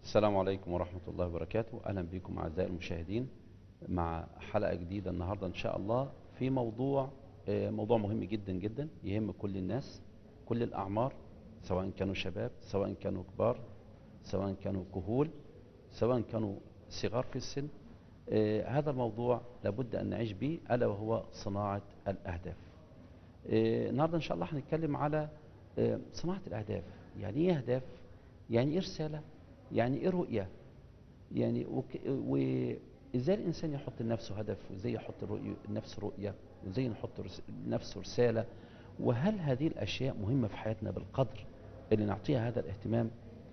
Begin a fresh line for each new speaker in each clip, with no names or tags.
السلام عليكم ورحمة الله وبركاته أهلا بكم أعزائي المشاهدين مع حلقة جديدة النهاردة إن شاء الله في موضوع آه، موضوع مهم جدا جدا يهم كل الناس كل الأعمار سواء كانوا شباب سواء كانوا كبار سواء كانوا كهول سواء كانوا صغار في السن آه، هذا الموضوع لابد أن نعيش به ألا وهو صناعة الأهداف آه، النهاردة إن شاء الله هنتكلم على آه، صناعة الأهداف يعني إيه أهداف يعني إيه رسالة يعني إيه رؤية يعني وك- وإزاي الإنسان يحط لنفسه هدف وإزاي يحط الرؤية- لنفسه رؤية وإزاي نحط رس- لنفسه رسالة وهل هذه الأشياء مهمة في حياتنا بالقدر اللي نعطيها هذا الاهتمام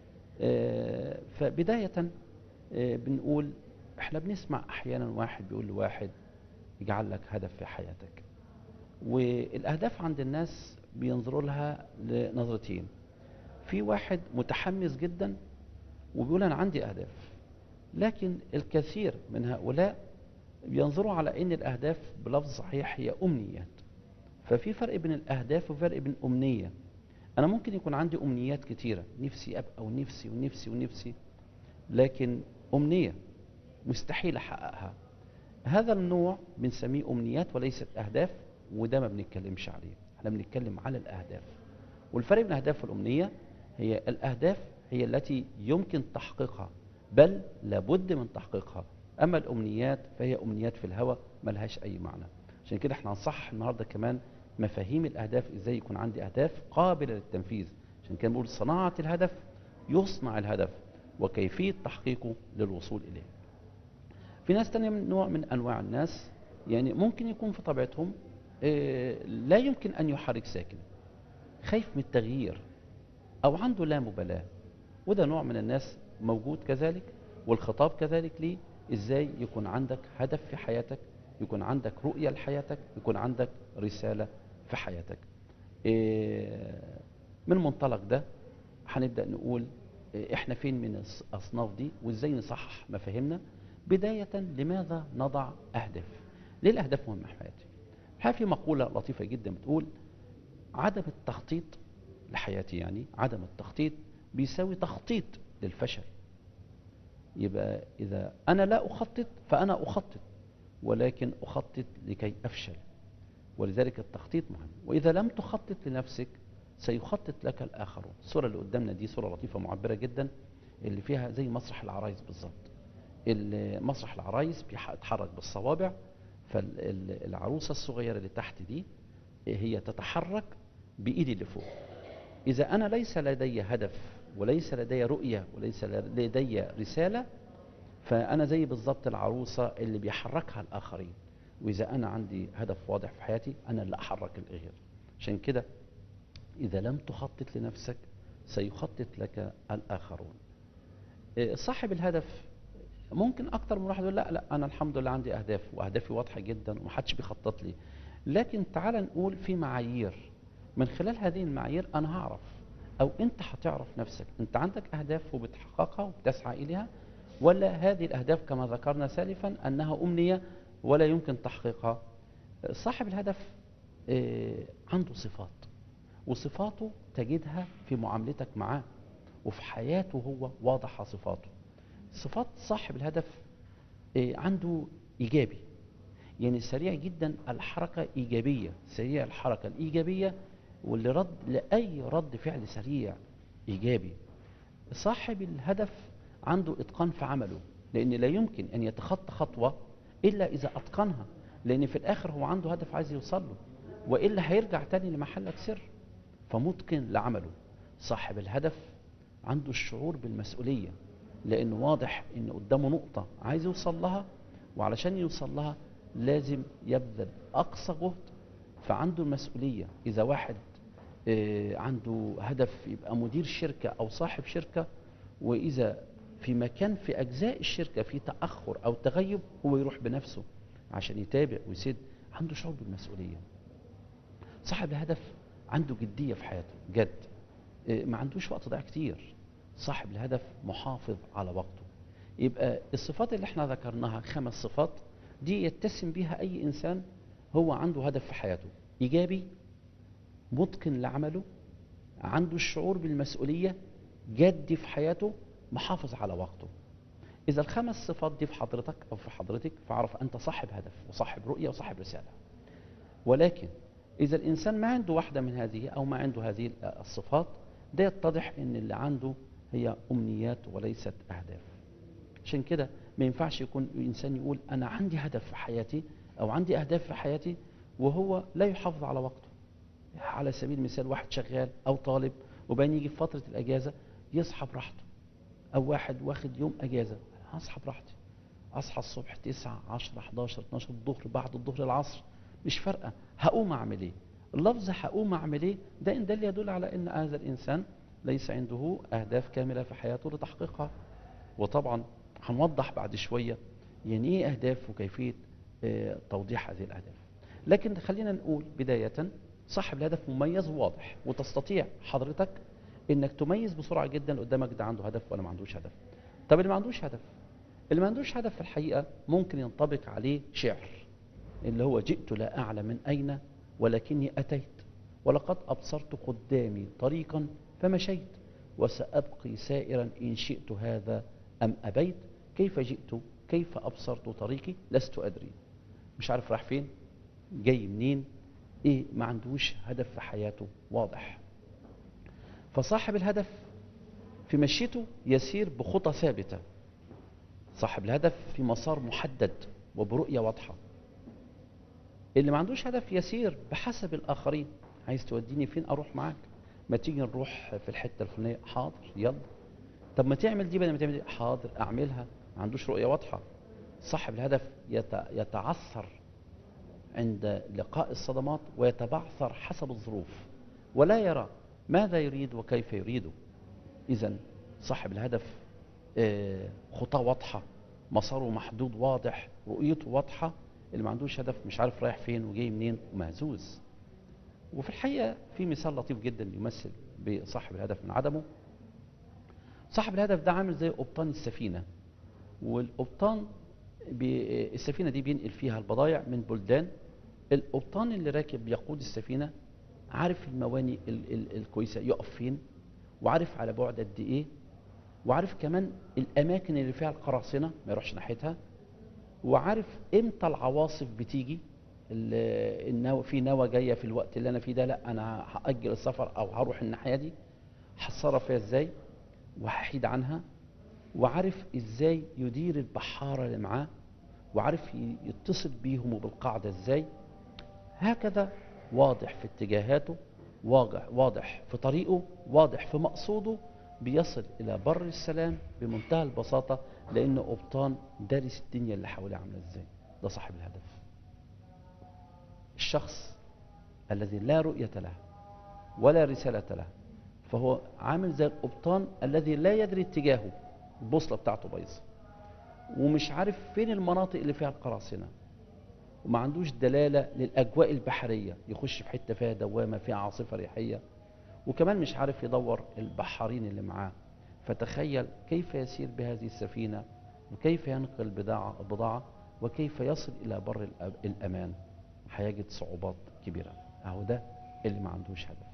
آه، فبداية آه، بنقول احنا بنسمع احيانا واحد بيقول لواحد اجعل لك هدف في حياتك والاهداف عند الناس بينظروا لها لنظرتين في واحد متحمس جدا وبيقول انا عندي اهداف لكن الكثير من هؤلاء بينظروا على ان الاهداف بلفظ صحيح هي امنيات ففي فرق بين الاهداف وفرق بين امنيه انا ممكن يكون عندي امنيات كتيره نفسي ابقى ونفسي ونفسي ونفسي لكن امنيه مستحيل احققها هذا النوع بنسميه امنيات وليست اهداف وده ما بنتكلمش عليه احنا بنتكلم على الاهداف والفرق بين الاهداف والامنيه هي الاهداف هي التي يمكن تحقيقها بل لابد من تحقيقها اما الامنيات فهي امنيات في الهوى ملهاش اي معنى عشان كده احنا هنصحح النهارده كمان مفاهيم الاهداف ازاي يكون عندي اهداف قابله للتنفيذ عشان كده بنقول صناعه الهدف يصنع الهدف وكيفيه تحقيقه للوصول اليه في ناس تانية من نوع من انواع الناس يعني ممكن يكون في طبيعتهم آه، لا يمكن ان يحرك ساكن خايف من التغيير او عنده لا مبالاه وده نوع من الناس موجود كذلك والخطاب كذلك ليه ازاي يكون عندك هدف في حياتك يكون عندك رؤيه لحياتك يكون عندك رساله في حياتك إيه، من منطلق ده هنبدا نقول إيه، احنا فين من الص- الاصناف دي وازاي نصحح مفاهيمنا بدايه لماذا نضع اهداف ليه الاهداف مهمه في حياتي الحقيقه في مقوله لطيفه جدا بتقول عدم التخطيط لحياتي يعني عدم التخطيط بيساوي تخطيط للفشل يبقى إذا أنا لا أخطط فأنا أخطط ولكن أخطط لكي أفشل ولذلك التخطيط مهم وإذا لم تخطط لنفسك سيخطط لك الآخرون الصورة اللي قدامنا دي صورة لطيفة معبرة جدا اللي فيها زي مسرح العرايس بالظبط ال- مسرح العرايس بيتحرك بالصوابع فالعروسة الصغيرة اللي تحت دي هي تتحرك بإيدي اللي فوق إذا أنا ليس لدي هدف وليس لدي رؤية وليس لدي رسالة فأنا زي بالظبط العروسة اللي بيحركها الآخرين وإذا أنا عندي هدف واضح في حياتي أنا اللي أحرك الغير عشان كده إذا لم تخطط لنفسك سيخطط لك الآخرون إيه، صاحب الهدف ممكن أكتر من واحد يقول لا لا أنا الحمد لله عندي أهداف وأهدافي واضحة جدا ومحدش بيخطط لي لكن تعال نقول في معايير من خلال هذه المعايير أنا هعرف أو أنت هتعرف نفسك أنت عندك أهداف وبتحققها وبتسعى إليها ولا هذه الأهداف كما ذكرنا سالفا أنها أمنية ولا يمكن تحقيقها صاحب الهدف آه، عنده صفات وصفاته تجدها في معاملتك معاه وفي حياته هو واضحة صفاته صفات صاحب الهدف آه، عنده إيجابي يعني سريع جدا الحركة إيجابية سريع الحركة الإيجابية واللي رد لأي رد فعل سريع إيجابي صاحب الهدف عنده إتقان في عمله لأن لا يمكن أن يتخطى خطوة إلا إذا أتقنها لأن في الآخر هو عنده هدف عايز يوصل له وإلا هيرجع تاني لمحلك سر فمتقن لعمله صاحب الهدف عنده الشعور بالمسؤولية لأنه واضح أن قدامه نقطة عايز يوصل لها وعلشان يوصل لها لازم يبذل أقصى جهد فعنده المسؤولية إذا واحد آه، عنده هدف يبقى مدير شركة أو صاحب شركة وإذا في مكان في أجزاء الشركة في تأخر أو تغيب هو يروح بنفسه عشان يتابع ويسد عنده شعور بالمسؤولية صاحب الهدف عنده جدية في حياته جد آه، ما عندوش وقت ضايع كتير صاحب الهدف محافظ على وقته يبقى الصفات اللي احنا ذكرناها خمس صفات دي يتسم بها أي إنسان هو عنده هدف في حياته إيجابي متقن لعمله عنده الشعور بالمسؤولية جدي في حياته محافظ على وقته إذا الخمس صفات دي في حضرتك أو في حضرتك فاعرف أنت صاحب هدف وصاحب رؤية وصاحب رسالة ولكن إذا الإنسان ما عنده واحدة من هذه أو ما عنده هذه الصفات ده يتضح أن اللي عنده هي أمنيات وليست أهداف عشان كده ما ينفعش يكون إنسان يقول أنا عندي هدف في حياتي أو عندي أهداف في حياتي وهو لا يحافظ على وقته على سبيل المثال واحد شغال أو طالب وبين يجي في فترة الأجازة يصحى براحته أو واحد واخد يوم أجازة هصحى براحتي أصحى الصبح 9 10 11 12 الظهر بعد الظهر العصر مش فارقة هقوم أعمل إيه اللفظ هقوم أعمل إيه ده إن دل يدل على أن هذا الإنسان ليس عنده أهداف كاملة في حياته لتحقيقها وطبعا هنوضح بعد شوية يعني إيه أهداف وكيفية آه، توضيح هذه الأهداف لكن خلينا نقول بداية صاحب الهدف مميز وواضح وتستطيع حضرتك انك تميز بسرعة جدا قدامك ده عنده هدف ولا ما عندوش هدف طب اللي ما عندوش هدف اللي ما عندوش هدف في الحقيقة ممكن ينطبق عليه شعر اللي هو جئت لا أعلم من أين ولكني أتيت ولقد أبصرت قدامي طريقا فمشيت وسأبقي سائرا إن شئت هذا أم أبيت كيف جئت كيف أبصرت طريقي لست أدري مش عارف راح فين جاي منين ايه ما عندوش هدف في حياته واضح فصاحب الهدف في مشيته يسير بخطى ثابتة صاحب الهدف في مسار محدد وبرؤية واضحة اللي ما عندوش هدف يسير بحسب الآخرين عايز توديني فين أروح معاك ما تيجي نروح في الحتة الفلانية حاضر يلا طب ما تعمل دي بدل ما تعمل دي حاضر أعملها ما عندوش رؤية واضحة صاحب الهدف يتعثر عند لقاء الصدمات ويتبعثر حسب الظروف ولا يرى ماذا يريد وكيف يريده إذا صاحب الهدف آه، خطاه واضحة مساره محدود واضح رؤيته واضحة اللي ما عندوش هدف مش عارف رايح فين وجاي منين ومهزوز وفي الحقيقة في مثال لطيف جدا يمثل بصاحب الهدف من عدمه صاحب الهدف ده عامل زي قبطان السفينة والقبطان السفينة دي بينقل فيها البضائع من بلدان القبطان اللي راكب يقود السفينة عارف المواني ال ال الكويسة يقف فين وعارف على بعد قد ايه وعارف كمان الاماكن اللي فيها القراصنة ما يروحش ناحيتها وعارف امتى العواصف بتيجي النو في نوى جايه في الوقت اللي انا فيه ده لا انا هاجل السفر او هروح الناحيه دي هتصرف فيها ازاي وهحيد عنها وعارف ازاي يدير البحاره اللي معاه وعارف يتصل بيهم وبالقاعده ازاي هكذا واضح في اتجاهاته واضح واضح في طريقه واضح في مقصوده بيصل إلى بر السلام بمنتهى البساطة لأنه قبطان دارس الدنيا اللي حواليه عاملة إزاي ده صاحب الهدف الشخص الذي لا رؤية له ولا رسالة له فهو عامل زي القبطان الذي لا يدري اتجاهه البوصلة بتاعته بايظة ومش عارف فين المناطق اللي فيها القراصنة وما عندوش دلالة للأجواء البحرية يخش في حتة فيها دوامة فيها عاصفة ريحية وكمان مش عارف يدور البحارين اللي معاه فتخيل كيف يسير بهذه السفينة وكيف ينقل البضاعة, البضاعة وكيف يصل إلى بر الأمان هيجد صعوبات كبيرة أهو ده اللي ما عندوش هدف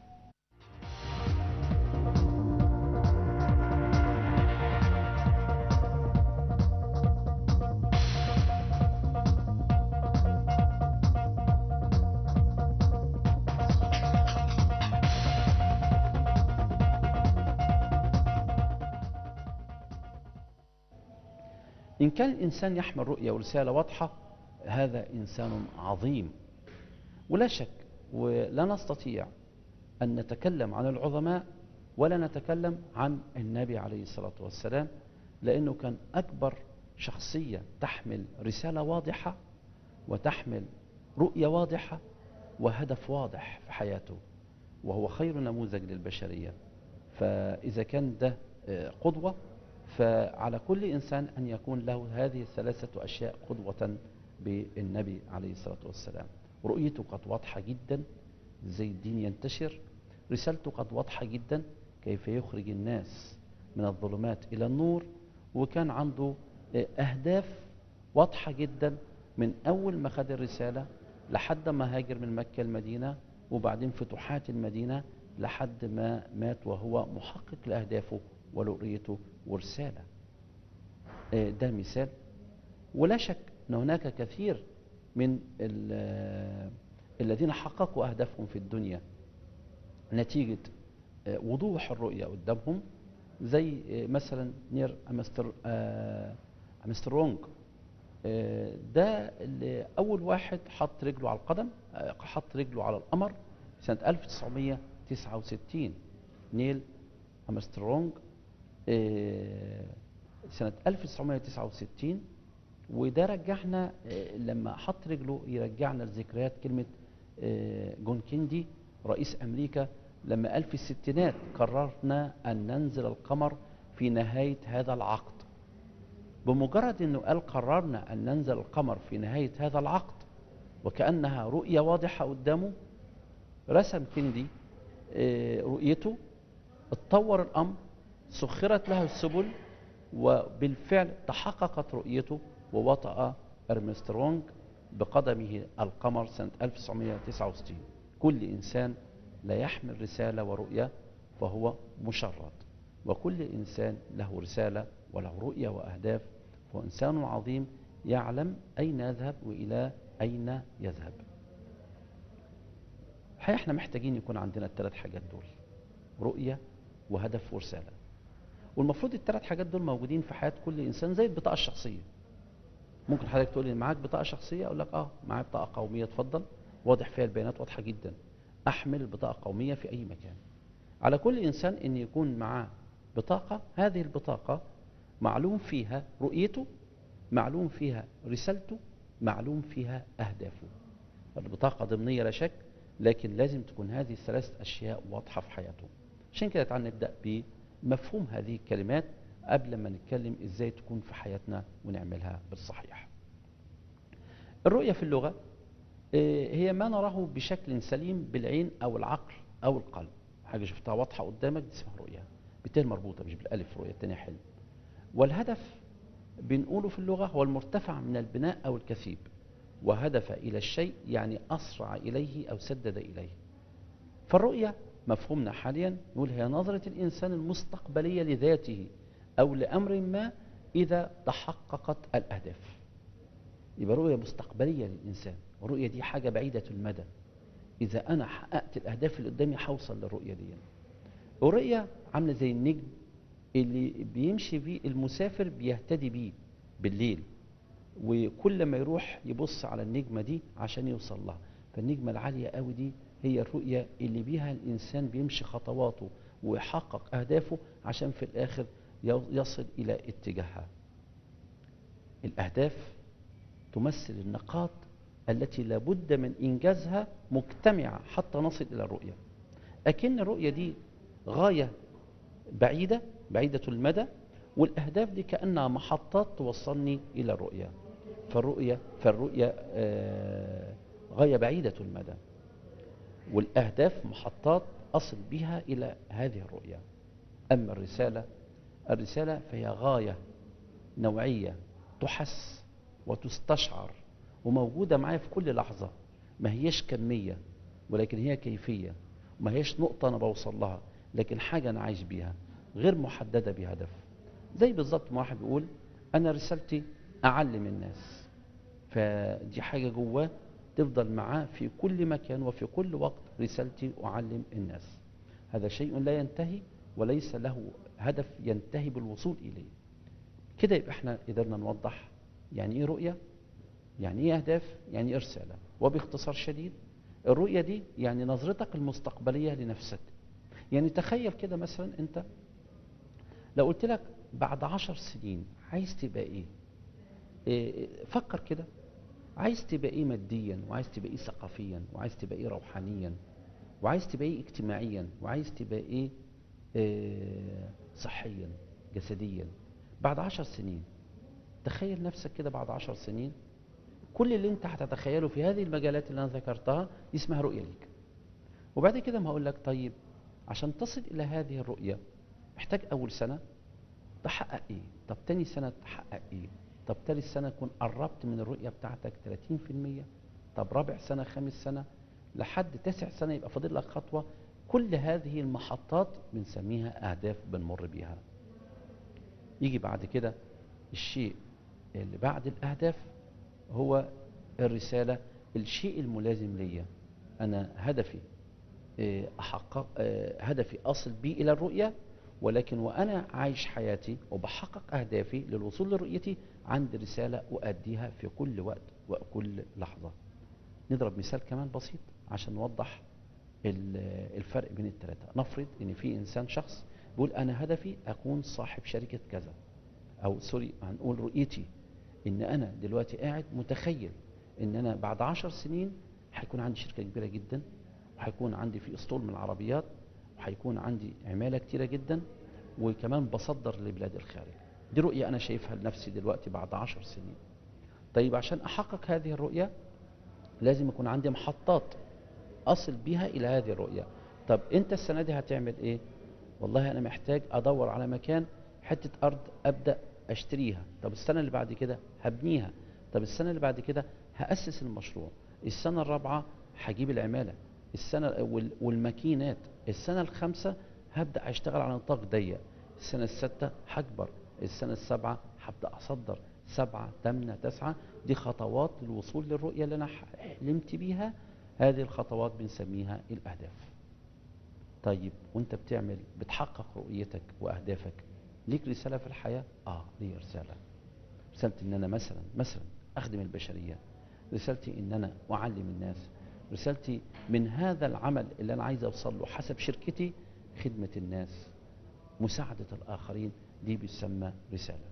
إن كان الإنسان يحمل رؤية ورسالة واضحة هذا إنسان عظيم ولا شك ولا نستطيع أن نتكلم عن العظماء ولا نتكلم عن النبي عليه الصلاة والسلام لأنه كان أكبر شخصية تحمل رسالة واضحة وتحمل رؤية واضحة وهدف واضح في حياته وهو خير نموذج للبشرية فإذا كان ده قدوة فعلى كل إنسان أن يكون له هذه الثلاثة أشياء قدوة بالنبي عليه الصلاة والسلام رؤيته قد واضحة جدا زي الدين ينتشر رسالته قد واضحة جدا كيف يخرج الناس من الظلمات إلى النور وكان عنده أهداف واضحة جدا من أول ما خد الرسالة لحد ما هاجر من مكة المدينة وبعدين فتوحات المدينة لحد ما مات وهو محقق لأهدافه وله رؤيته ورسالة آه، ده مثال ولا شك أن هناك كثير من ال- آه، الذين حققوا أهدافهم في الدنيا نتيجة آه، وضوح الرؤية قدامهم زي آه، مثلا نير أمستر آه، أمسترونج آه، ده اللي أول واحد حط رجله على القدم آه، حط رجله على القمر سنة 1969 نيل أمسترونج آه، سنة 1969 وده رجعنا آه، لما حط رجله يرجعنا لذكريات كلمة آه، جون كيندي رئيس أمريكا لما قال في الستينات قررنا أن ننزل القمر في نهاية هذا العقد بمجرد أنه قال قررنا أن ننزل القمر في نهاية هذا العقد وكأنها رؤية واضحة قدامه رسم كيندي آه، رؤيته اتطور الأمر سخرت له السبل وبالفعل تحققت رؤيته ووطأ أرمسترونج بقدمه القمر سنة 1969 كل إنسان لا يحمل رسالة ورؤية فهو مشرد وكل إنسان له رسالة وله رؤية وأهداف هو إنسان عظيم يعلم أين يذهب وإلى أين يذهب الحقيقة احنا محتاجين يكون عندنا الثلاث حاجات دول رؤية وهدف ورسالة والمفروض الثلاث حاجات دول موجودين في حياة كل إنسان زي البطاقة الشخصية ممكن حضرتك تقول لي معاك بطاقة شخصية أقول لك آه معايا بطاقة قومية اتفضل واضح فيها البيانات واضحة جدا أحمل البطاقة قومية في أي مكان على كل إنسان أن يكون معاه بطاقة هذه البطاقة معلوم فيها رؤيته معلوم فيها رسالته معلوم فيها أهدافه البطاقة ضمنية لا شك لكن لازم تكون هذه الثلاث أشياء واضحة في حياته عشان كده تعال نبدأ بمفهوم هذه الكلمات قبل ما نتكلم إزاي تكون في حياتنا ونعملها بالصحيح الرؤية في اللغة آه، هي ما نراه بشكل سليم بالعين أو العقل أو القلب حاجة شفتها واضحة قدامك دي اسمها رؤية بالتالي مربوطة مش بالألف رؤية التانية حلم والهدف بنقوله في اللغة هو المرتفع من البناء أو الكثيب وهدف إلى الشيء يعني أسرع إليه أو سدد إليه فالرؤية مفهومنا حاليا نقول هي نظرة الإنسان المستقبلية لذاته أو لأمر ما إذا تحققت الأهداف يبقى رؤية مستقبلية للإنسان والرؤية دي حاجة بعيدة المدى إذا أنا حققت الأهداف اللي قدامي هوصل للرؤية دي الرؤية عاملة زي النجم اللي بيمشي بيه المسافر بيهتدي بيه بالليل وكل ما يروح يبص على النجمة دي عشان يوصل لها فالنجمة العالية قوي دي هي الرؤية اللي بيها الإنسان بيمشي خطواته ويحقق أهدافه عشان في الآخر يصل إلى اتجاهها الأهداف تمثل النقاط التي لابد من إنجازها مجتمعة حتى نصل إلى الرؤية أكن الرؤية دي غاية بعيدة بعيدة المدى والأهداف دي كأنها محطات توصلني إلى الرؤية فالرؤية فالرؤية آه غاية بعيدة المدى والأهداف محطات أصل بها إلى هذه الرؤية أما الرسالة الرسالة فهي غاية نوعية تحس وتستشعر وموجودة معايا في كل لحظة ما هيش كمية ولكن هي كيفية وما هيش نقطة أنا بوصل لها لكن حاجة أنا عايش بيها غير محددة بهدف زي بالظبط ما واحد بيقول أنا رسالتي أعلم الناس فدي حاجة جواه تفضل معاه في كل مكان وفي كل وقت رسالتي أعلم الناس هذا شيء لا ينتهي وليس له هدف ينتهي بالوصول إليه كده يبقى احنا قدرنا نوضح يعني ايه رؤية يعني ايه أهداف يعني ايه رسالة وباختصار شديد الرؤية دي يعني نظرتك المستقبلية لنفسك يعني تخيل كده مثلا انت لو قلت لك بعد عشر سنين عايز تبقى ايه, إيه فكر كده عايز تبقى ايه ماديا وعايز تبقى ايه ثقافيا وعايز تبقى ايه روحانيا وعايز تبقى ايه اجتماعيا وعايز تبقى ايه, إيه صحيا جسديا بعد عشر سنين تخيل نفسك كده بعد عشر سنين كل اللي انت هتتخيله في هذه المجالات اللي انا ذكرتها دي اسمها رؤية ليك وبعد كده ما هقول لك طيب عشان تصل الى هذه الرؤية محتاج اول سنة تحقق ايه طب تاني سنة تحقق ايه طب تالت سنة تكون قربت من الرؤية بتاعتك 30% طب رابع سنة خامس سنة لحد تسع سنة يبقى فاضل لك خطوة كل هذه المحطات بنسميها أهداف بنمر بيها يجي بعد كده الشيء اللي بعد الأهداف هو الرسالة الشيء الملازم ليا أنا هدفي آه، أحقق آه، هدفي أصل بيه إلى الرؤية ولكن وأنا عايش حياتي وبحقق أهدافي للوصول لرؤيتي عندي رسالة أؤديها في كل وقت وكل لحظة نضرب مثال كمان بسيط عشان نوضح ال- الفرق بين الثلاثة نفرض ان في انسان شخص بيقول انا هدفي اكون صاحب شركة كذا او سوري هنقول رؤيتي ان انا دلوقتي قاعد متخيل ان انا بعد عشر سنين هيكون عندي شركة كبيرة جدا وهيكون عندي في اسطول من العربيات وهيكون عندي عمالة كتيرة جدا وكمان بصدر لبلاد الخارج دي رؤية انا شايفها لنفسي دلوقتي بعد عشر سنين طيب عشان احقق هذه الرؤية لازم يكون عندي محطات اصل بيها الى هذه الرؤيه طب انت السنه دي هتعمل ايه والله انا محتاج ادور على مكان حته ارض ابدا اشتريها طب السنه اللي بعد كده هبنيها طب السنه اللي بعد كده هاسس المشروع السنه الرابعه هجيب العماله السنه وال- والماكينات السنه الخامسه هبدا اشتغل على نطاق ضيق السنه السادسه هكبر السنه السابعه هبدا اصدر سبعه ثمانيه تسعه دي خطوات للوصول للرؤيه اللي انا حلمت بيها هذه الخطوات بنسميها الأهداف طيب وانت بتعمل بتحقق رؤيتك وأهدافك ليك رسالة في الحياة؟ آه لي رسالة رسالتي إن أنا مثلا مثلا أخدم البشرية رسالتي إن أنا أعلم الناس رسالتي من هذا العمل اللي أنا عايز أوصل له حسب شركتي خدمة الناس مساعدة الآخرين دي بتسمى رسالة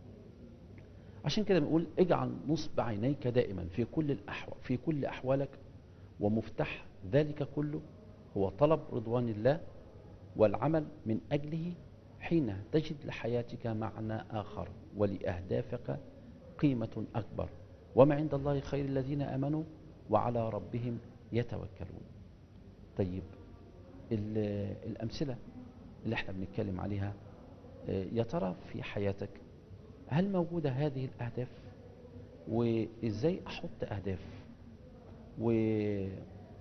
عشان كده بنقول اجعل نصب عينيك دائما في كل الأحوال في كل أحوالك ومفتاح ذلك كله هو طلب رضوان الله والعمل من أجله حين تجد لحياتك معنى آخر ولأهدافك قيمة أكبر وما عند الله خير الذين آمنوا وعلى ربهم يتوكلون طيب ال- الأمثلة اللي احنا بنتكلم عليها آه، يا ترى في حياتك هل موجودة هذه الأهداف وإزاي أحط أهداف وهل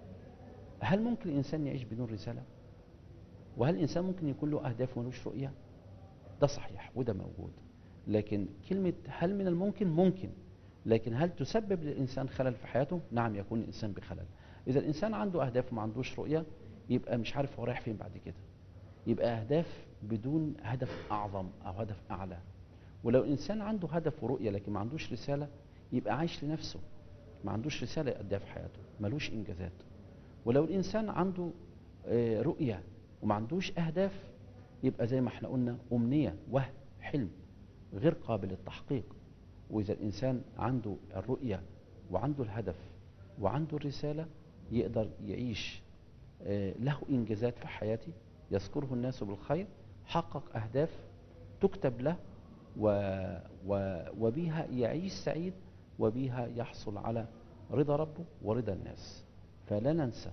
ممكن الإنسان يعيش بدون رسالة وهل الإنسان ممكن يكون له أهداف ملوش رؤية ده صحيح وده موجود لكن كلمة هل من الممكن ممكن لكن هل تسبب للإنسان خلل في حياته نعم يكون الإنسان بخلل إذا الإنسان عنده أهداف وما عندوش رؤية يبقى مش عارف هو رايح فين بعد كده يبقى أهداف بدون هدف أعظم أو هدف أعلى ولو الإنسان عنده هدف ورؤية لكن ما عندوش رسالة يبقى عايش لنفسه ما عندوش رسالة يأديها في حياته ملوش إنجازات ولو الإنسان عنده آه، رؤية وما عندوش أهداف يبقى زي ما احنا قلنا أمنية وهم حلم غير قابل للتحقيق وإذا الإنسان عنده الرؤية وعنده الهدف وعنده الرسالة يقدر يعيش آه، له إنجازات في حياته يذكره الناس بالخير حقق أهداف تكتب له و و وبها يعيش سعيد وبها يحصل على رضا ربه ورضا الناس فلا ننسى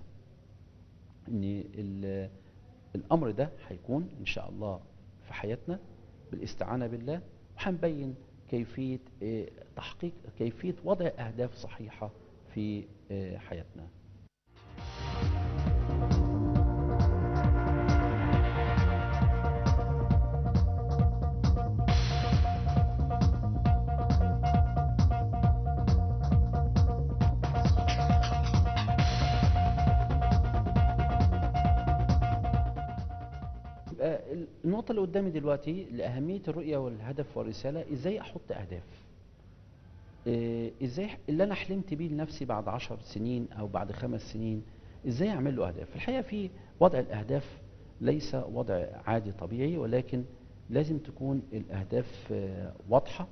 ان ال- الامر ده هيكون ان شاء الله في حياتنا بالاستعانه بالله وهنبين كيفيه آه، تحقيق كيفيه وضع اهداف صحيحه في آه، حياتنا يبقى النقطة اللي قدامي دلوقتي لأهمية الرؤية والهدف والرسالة إزاي أحط أهداف إيه، إزاي اللي أنا حلمت بيه لنفسي بعد عشر سنين أو بعد خمس سنين إزاي أعمل له أهداف في الحقيقة في وضع الأهداف ليس وضع عادي طبيعي ولكن لازم تكون الأهداف آه، واضحة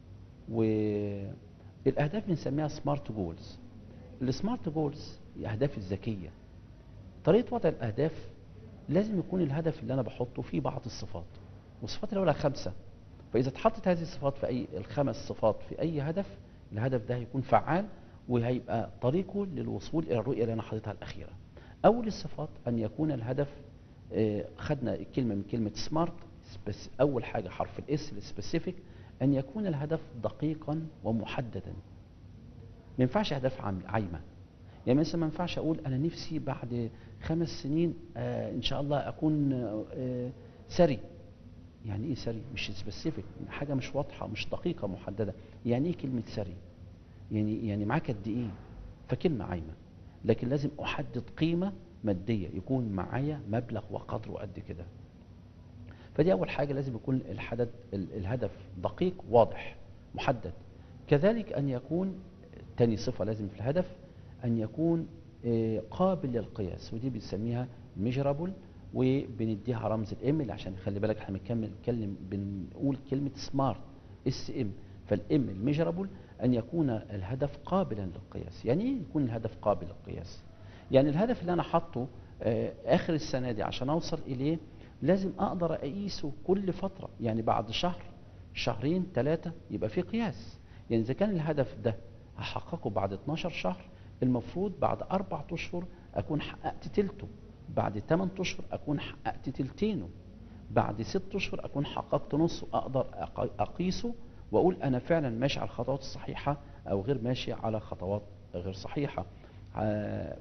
والأهداف بنسميها سمارت جولز السمارت جولز الأهداف الذكية طريقة وضع الأهداف لازم يكون الهدف اللي أنا بحطه فيه بعض الصفات والصفات الأولى خمسة فإذا اتحطت هذه الصفات في أي الخمس صفات في أي هدف الهدف ده هيكون فعال وهيبقى طريقه للوصول إلى الرؤية اللي أنا حاططها الأخيرة أول الصفات أن يكون الهدف آه، خدنا الكلمة من كلمة سمارت أول حاجة حرف الاس السبيسيفيك أن يكون الهدف دقيقا ومحددا ما ينفعش أهداف عام- عايمة يعني مثلا ما ينفعش أقول أنا نفسي بعد خمس سنين آه إن شاء الله أكون آه ثري يعني ايه ثري مش سبيسيفيك حاجه مش واضحه مش دقيقه محدده يعني ايه كلمه ثري يعني يعني معاك قد ايه فكلمه عايمه لكن لازم احدد قيمه ماديه يكون معايا مبلغ وقدره قد كده فدي اول حاجه لازم يكون الحدث الهدف دقيق واضح محدد كذلك ان يكون تاني صفه لازم في الهدف ان يكون آه، قابل للقياس ودي بنسميها ميجرابل وبنديها رمز الام اللي عشان خلي بالك احنا بنكمل نتكلم بنقول كلمه سمارت اس ام فالام الميجرابل ان يكون الهدف قابلا للقياس يعني ايه يكون الهدف قابل للقياس يعني الهدف اللي انا حاطه آه، اخر السنه دي عشان اوصل اليه لازم اقدر اقيسه كل فتره يعني بعد شهر شهرين ثلاثه يبقى في قياس يعني اذا كان الهدف ده هحققه بعد 12 شهر المفروض بعد اربع اشهر اكون حققت تلته بعد 8 اشهر اكون حققت تلتينه بعد 6 اشهر اكون حققت نصه اقدر أق- اقيسه واقول انا فعلا ماشي على الخطوات الصحيحه او غير ماشي على خطوات غير صحيحه ع-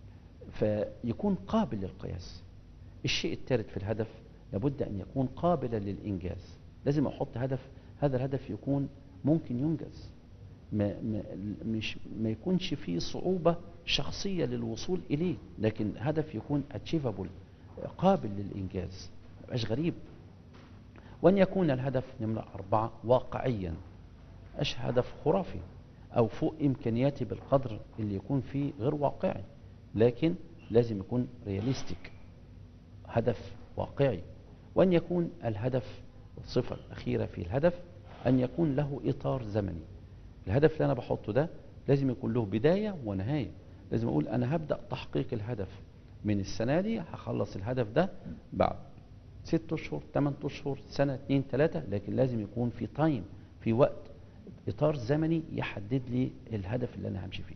فيكون قابل للقياس الشيء الثالث في الهدف لابد ان يكون قابلا للانجاز لازم احط هدف هذا الهدف يكون ممكن ينجز ما, ما, مش ما يكونش فيه صعوبة شخصية للوصول إليه لكن هدف يكون achievable قابل للإنجاز ما يبقاش غريب وأن يكون الهدف نمرة أربعة واقعيا مش هدف خرافي أو فوق إمكانياتي بالقدر اللي يكون فيه غير واقعي لكن لازم يكون رياليستيك هدف واقعي وأن يكون الهدف الصفة الأخيرة في الهدف أن يكون له إطار زمني الهدف اللي أنا بحطه ده لازم يكون له بداية ونهاية لازم أقول أنا هبدأ تحقيق الهدف من السنة دي هخلص الهدف ده بعد ست أشهر ثمان أشهر سنة اتنين ثلاثة لكن لازم يكون في تايم في وقت إطار زمني يحدد لي الهدف اللي أنا همشي فيه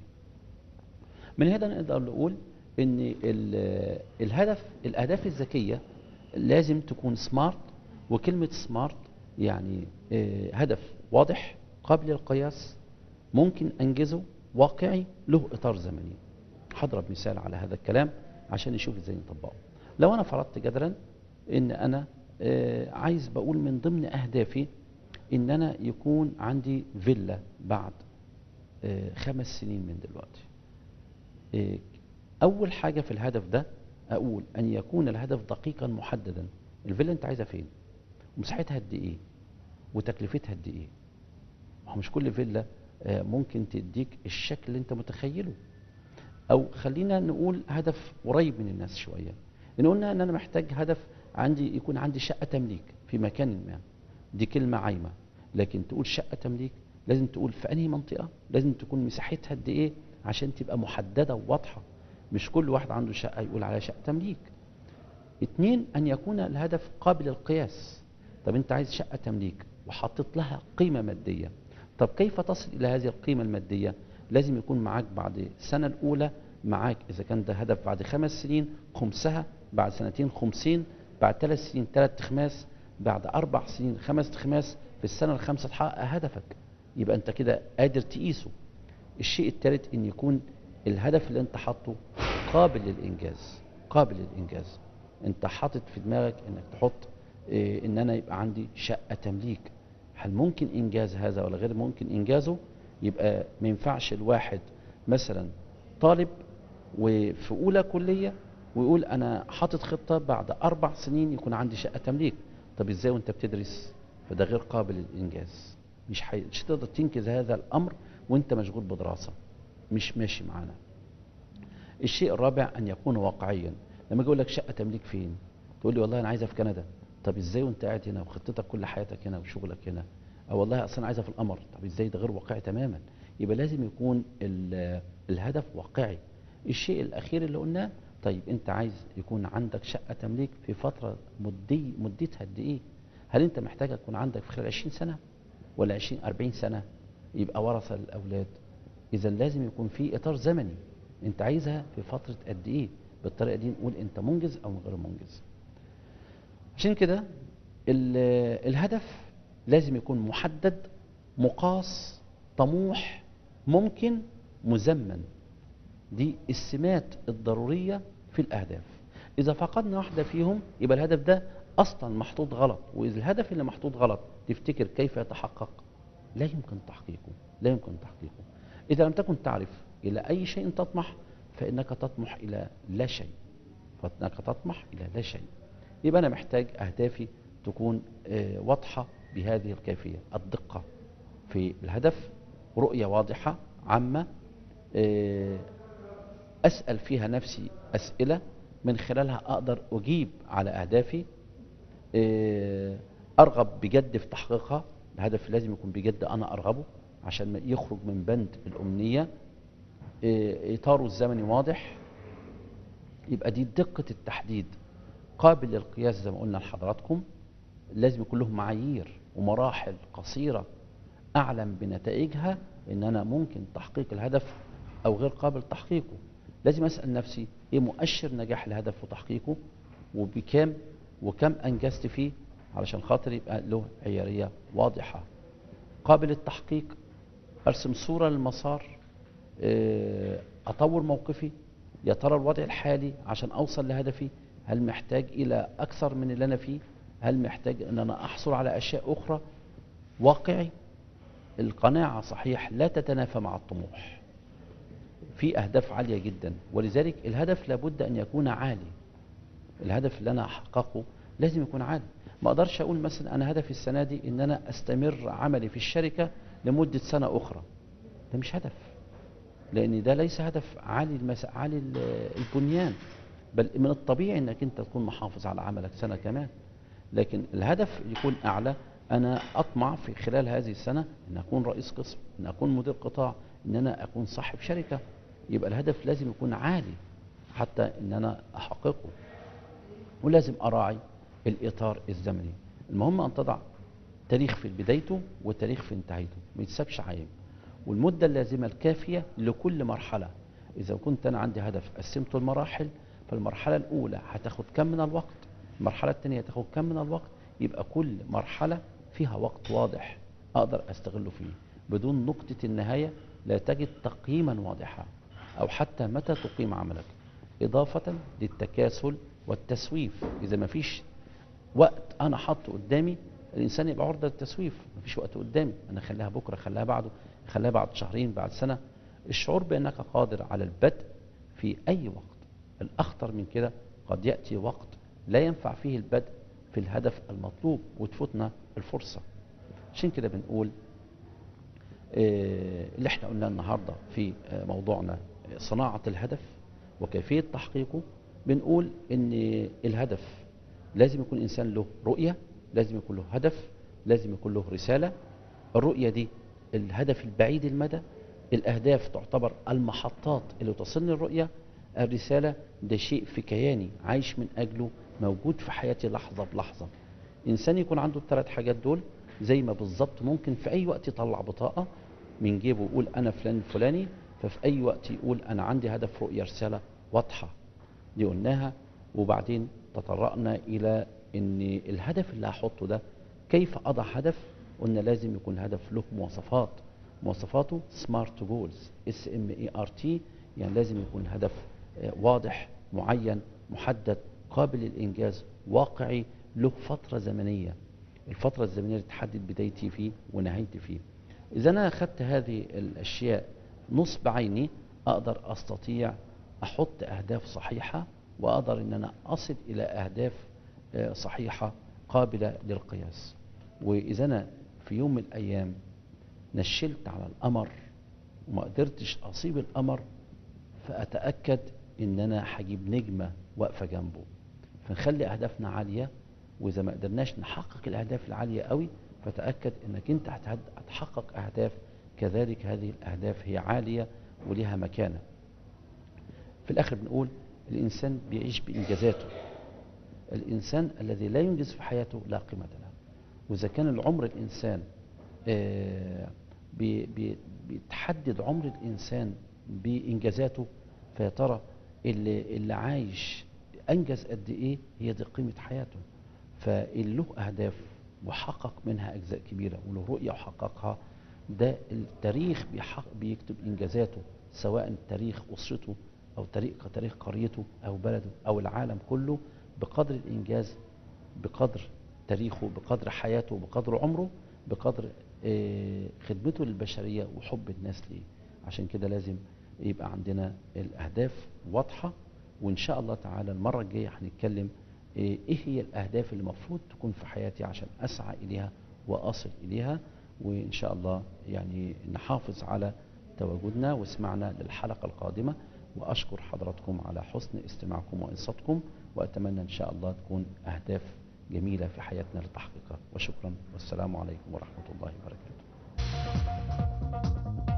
من هنا نقدر نقول ان ال- الهدف الاهداف الذكيه لازم تكون سمارت وكلمه سمارت يعني آه، هدف واضح قابل للقياس ممكن انجزه واقعي له اطار زمني هضرب مثال على هذا الكلام عشان نشوف ازاي نطبقه لو انا فرضت جدلا ان انا آه، عايز بقول من ضمن اهدافي ان انا يكون عندي فيلا بعد آه، خمس سنين من دلوقتي إيه، أول حاجة في الهدف ده أقول أن يكون الهدف دقيقا محددا الفيلا أنت عايزها فين ومساحتها قد إيه وتكلفتها قد إيه ما هو مش كل فيلا آه، ممكن تديك الشكل اللي أنت متخيله أو خلينا نقول هدف قريب من الناس شوية إن قلنا أن أنا محتاج هدف عندي يكون عندي شقة تمليك في مكان ما دي كلمة عايمة لكن تقول شقة تمليك لازم تقول في أنهي منطقة لازم تكون مساحتها قد إيه عشان تبقى محددة وواضحة مش كل واحد عنده شقة يقول عليها شقة تمليك اتنين أن يكون الهدف قابل للقياس طب أنت عايز شقة تمليك وحطيت لها قيمة مادية طب كيف تصل إلى هذه القيمة المادية لازم يكون معاك بعد السنة الأولى معاك إذا كان ده هدف بعد خمس سنين خمسها بعد سنتين خمسين بعد ثلاث سنين ثلاث تخماس بعد أربع سنين خمس تخماس في السنة الخامسة تحقق هدفك يبقى أنت كده قادر تقيسه الشيء الثالث ان يكون الهدف اللي انت حاطه قابل للانجاز قابل للانجاز انت حاطط في دماغك انك تحط إيه ان انا يبقى عندي شقه تمليك هل ممكن انجاز هذا ولا غير ممكن انجازه يبقى ما ينفعش الواحد مثلا طالب وفي اولى كليه ويقول انا حاطط خطه بعد اربع سنين يكون عندي شقه تمليك طب ازاي وانت بتدرس فده غير قابل للانجاز مش حي... مش تقدر تنجز هذا الامر وانت مشغول بدراسه مش ماشي معانا الشيء الرابع ان يكون واقعيا لما اجي اقول لك شقه تمليك فين تقول لي والله انا عايزها في كندا طب ازاي وانت قاعد هنا وخطتك كل حياتك هنا وشغلك هنا او والله اصلا عايزها في القمر طب ازاي ده غير واقعي تماما يبقى لازم يكون ال- الهدف واقعي الشيء الاخير اللي قلناه طيب انت عايز يكون عندك شقه تمليك في فتره مدي مدتها قد ايه هل انت محتاج يكون عندك في خلال 20 سنه ولا 20 40 سنه يبقى ورثه للاولاد اذا لازم يكون في اطار زمني انت عايزها في فتره قد ايه بالطريقه دي نقول انت منجز او غير منجز عشان كده ال- الهدف لازم يكون محدد مقاس طموح ممكن مزمن دي السمات الضرورية في الأهداف إذا فقدنا واحدة فيهم يبقى الهدف ده اصلا محطوط غلط واذا الهدف اللي محطوط غلط تفتكر كيف يتحقق لا يمكن تحقيقه لا يمكن تحقيقه اذا لم تكن تعرف الى اي شيء تطمح فانك تطمح الى لا شيء فانك تطمح الى لا شيء يبقى انا محتاج اهدافي تكون آه، واضحه بهذه الكيفيه الدقه في الهدف رؤيه واضحه عامه آه، اسال فيها نفسي اسئله من خلالها اقدر اجيب على اهدافي آه، ارغب بجد في تحقيقها الهدف لازم يكون بجد انا ارغبه عشان ما يخرج من بند الامنيه آه، اطاره الزمني واضح يبقى دي دقه التحديد قابل للقياس زي ما قلنا لحضراتكم لازم يكون له معايير ومراحل قصيره اعلم بنتائجها ان انا ممكن تحقيق الهدف او غير قابل تحقيقه لازم اسال نفسي ايه مؤشر نجاح الهدف وتحقيقه وبكام وكم انجزت فيه علشان خاطر يبقى له عياريه واضحه قابل التحقيق ارسم صوره للمسار آه، اطور موقفي يا ترى الوضع الحالي عشان اوصل لهدفي هل محتاج الى اكثر من اللي انا فيه هل محتاج ان انا احصل على اشياء اخرى واقعي القناعه صحيح لا تتنافى مع الطموح في اهداف عاليه جدا ولذلك الهدف لابد ان يكون عالي الهدف اللي انا احققه لازم يكون عالي ما اقدرش اقول مثلا انا هدفي السنه دي ان انا استمر عملي في الشركه لمده سنه اخرى ده مش هدف لان ده ليس هدف عالي المس... عالي ال- البنيان بل من الطبيعي انك انت تكون محافظ على عملك سنه كمان لكن الهدف يكون اعلى انا اطمع في خلال هذه السنه ان اكون رئيس قسم ان اكون مدير قطاع ان انا اكون صاحب شركه يبقى الهدف لازم يكون عالي حتى ان انا احققه ولازم اراعي الاطار الزمني المهم ان تضع تاريخ في بدايته وتاريخ في انتهايته ما يتسابش عايم والمده اللازمه الكافيه لكل مرحله اذا كنت انا عندي هدف قسمته المراحل فالمرحله الاولى هتاخد كم من الوقت المرحله الثانيه هتاخد كم من الوقت يبقى كل مرحله فيها وقت واضح اقدر استغله فيه بدون نقطه النهايه لا تجد تقييما واضحا او حتى متى تقيم عملك اضافه للتكاسل والتسويف اذا ما فيش وقت انا حاطه قدامي الانسان يبقى عرضه للتسويف مفيش وقت قدامي انا خليها بكره خليها بعده خليها بعد شهرين بعد سنه الشعور بانك قادر على البدء في اي وقت الاخطر من كده قد ياتي وقت لا ينفع فيه البدء في الهدف المطلوب وتفوتنا الفرصه عشان كده بنقول آه، اللي احنا قلناه النهارده في آه، موضوعنا آه، صناعه الهدف وكيفيه تحقيقه بنقول ان الهدف لازم يكون الانسان له رؤيه لازم يكون له هدف لازم يكون له رساله الرؤيه دي الهدف البعيد المدى الاهداف تعتبر المحطات اللي توصلني الرؤيه الرساله ده شيء في كياني عايش من اجله موجود في حياتي لحظه بلحظه انسان يكون عنده الثلاث حاجات دول زي ما بالظبط ممكن في اي وقت يطلع بطاقه من جيبه ويقول انا فلان الفلاني ففي اي وقت يقول انا عندي هدف رؤيه رساله واضحه دي قلناها وبعدين تطرقنا الى ان الهدف اللي هحطه ده كيف اضع هدف قلنا لازم يكون هدف له مواصفات مواصفاته سمارت جولز اس ام اي ار تي يعني لازم يكون هدف آه، واضح معين محدد قابل للانجاز واقعي له فتره زمنيه الفتره الزمنيه اللي تحدد بدايتي فيه ونهايتي فيه اذا انا اخذت هذه الاشياء نصب عيني اقدر استطيع احط اهداف صحيحه واقدر ان انا اصل الى اهداف آه، صحيحه قابله للقياس واذا انا في يوم من الايام نشلت على القمر وما قدرتش اصيب القمر فاتاكد ان انا هجيب نجمه واقفه جنبه فنخلي اهدافنا عاليه واذا ما قدرناش نحقق الاهداف العاليه قوي فتاكد انك انت هتهد- هتحقق اهداف كذلك هذه الاهداف هي عاليه ولها مكانه في الاخر بنقول الانسان بيعيش بانجازاته الانسان الذي لا ينجز في حياته لا قيمه له واذا كان العمر الانسان آه، بي- بي- بيتحدد عمر الانسان بانجازاته فيا ترى اللي, اللي عايش انجز قد ايه هي دي قيمه حياته فاللي له اهداف وحقق منها اجزاء كبيره وله رؤيه وحققها ده التاريخ بيحق بيكتب انجازاته سواء تاريخ اسرته او تاريخ تاريخ قريته او بلده او العالم كله بقدر الانجاز بقدر تاريخه بقدر حياته بقدر عمره بقدر آه، خدمته للبشرية وحب الناس ليه عشان كده لازم يبقى عندنا الأهداف واضحة وإن شاء الله تعالى المرة الجاية هنتكلم آه، إيه هي الأهداف اللي المفروض تكون في حياتي عشان أسعى إليها وأصل إليها وإن شاء الله يعني نحافظ على تواجدنا واسمعنا للحلقة القادمة وأشكر حضراتكم على حسن استماعكم وإنصاتكم وأتمنى إن شاء الله تكون أهداف جميلة في حياتنا لتحقيقها وشكرا والسلام عليكم ورحمة الله وبركاته